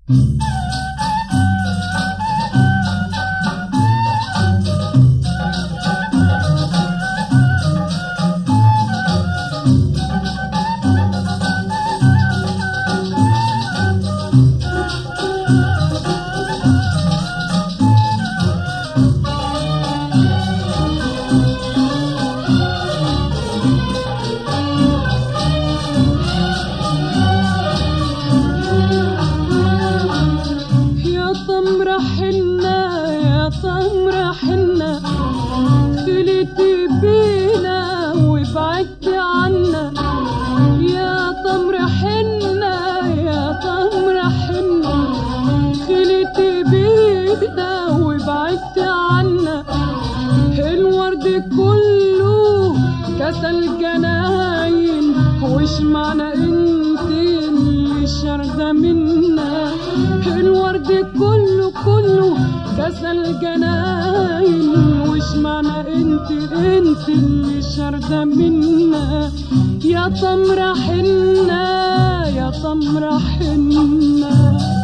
يا تمر حنا يا تمر حنا خليتي بينا وبعدت عنا يا تمر حنا يا تمر حنا خليتي بينا وبعدت عنا الورد كله كسل جناين وش معنى انت اللي شارده منا الورد كله كله كسل جناين وش معنى انت انت اللي شارده منا يا تمر حنا يا تمر حنا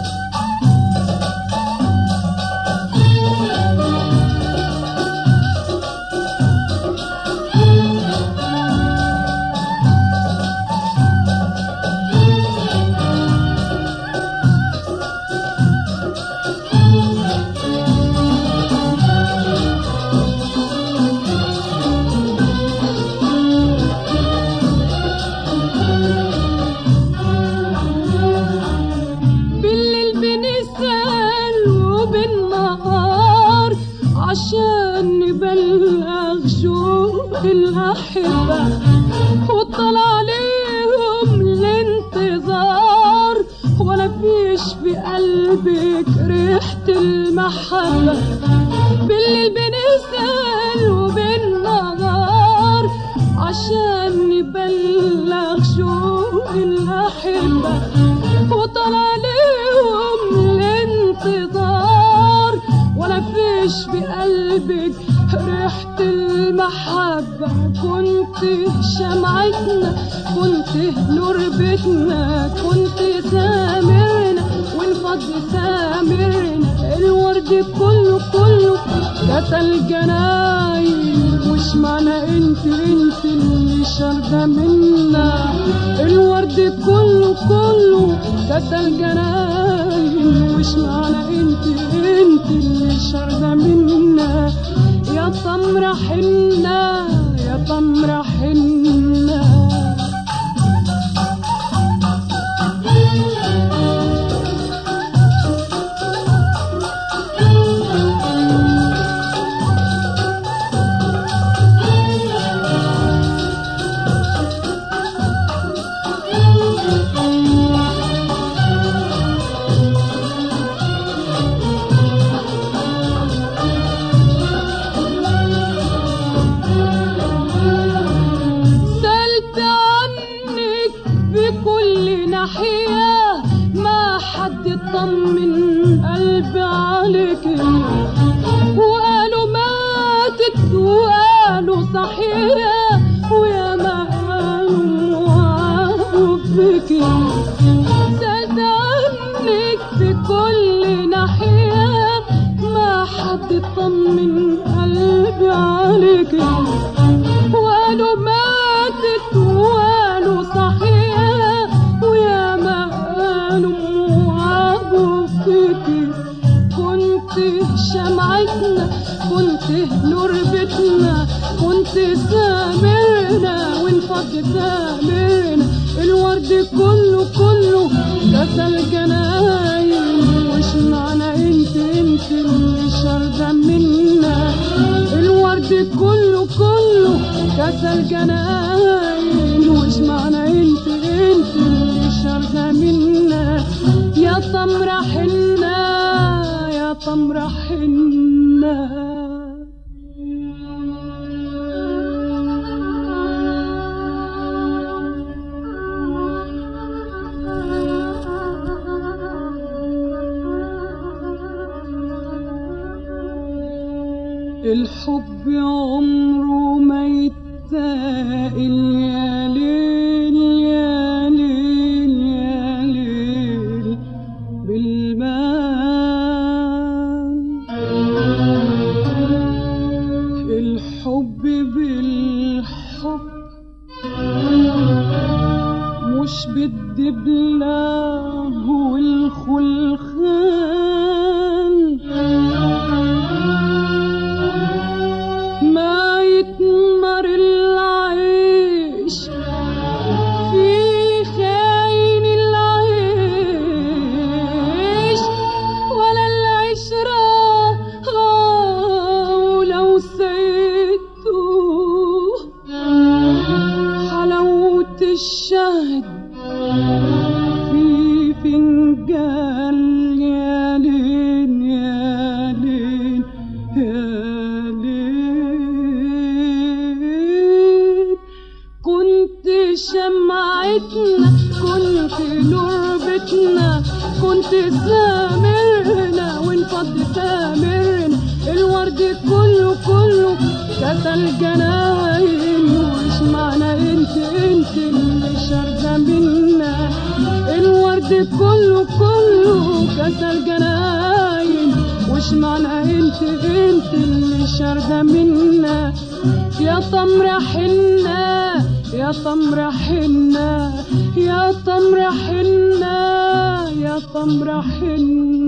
بالليل بنسأل وبالنهار عشان نبلغ شوق الأحبة وطلع عليهم الانتظار ولا فيش في قلبك ريحة المحبة بالليل بنسأل وبالنهار عشان نبلغ شوق الأحبة وطلع عليهم الانتظار ولا فيش بقلبك ريحة المحبة كنت شمعتنا كنت نور بيتنا كنت سامرنا وانفض سامرنا الورد كله كله قتل جناين وش معنى انت انت اللي شارده منا الورد كله كله قتل جناين وش معنى انت انت اللي شارده منا يا تمر حنا يا تمر حنا سألت عنك بكل ناحية ما حد طمن قلبي عليك وقالوا ماتت وقالوا صحيح ويا ما قالوا وعافوا فيك سألت عنك بكل ناحية ما حد طمن قلبي عليك وقالوا ماتت وقالوا صحيح ويا ما قالوا وعابوا فيكي كنت شمعتنا كنت نور بيتنا كنت سامرنا وانفض سامرنا الورد كله كله كسل جناين وش معنى انت انت اللي شارده منا الورد كله كله كسل جناين وش معنى انت انت اللي شارده منا يا تمر حنا يا تمر حنا الحب عمره ما يتاقل يا ليل يا ليل يا ليل سامرنا وانفض سامرنا الورد كله كله كسل جناين وش معنى انت انت اللي شارده منا الورد كله كله كسل جناين وش معنى انت انت اللي شارده منا يا تمر حنا يا تمر حنا يا تمر حنا يا تمر حنا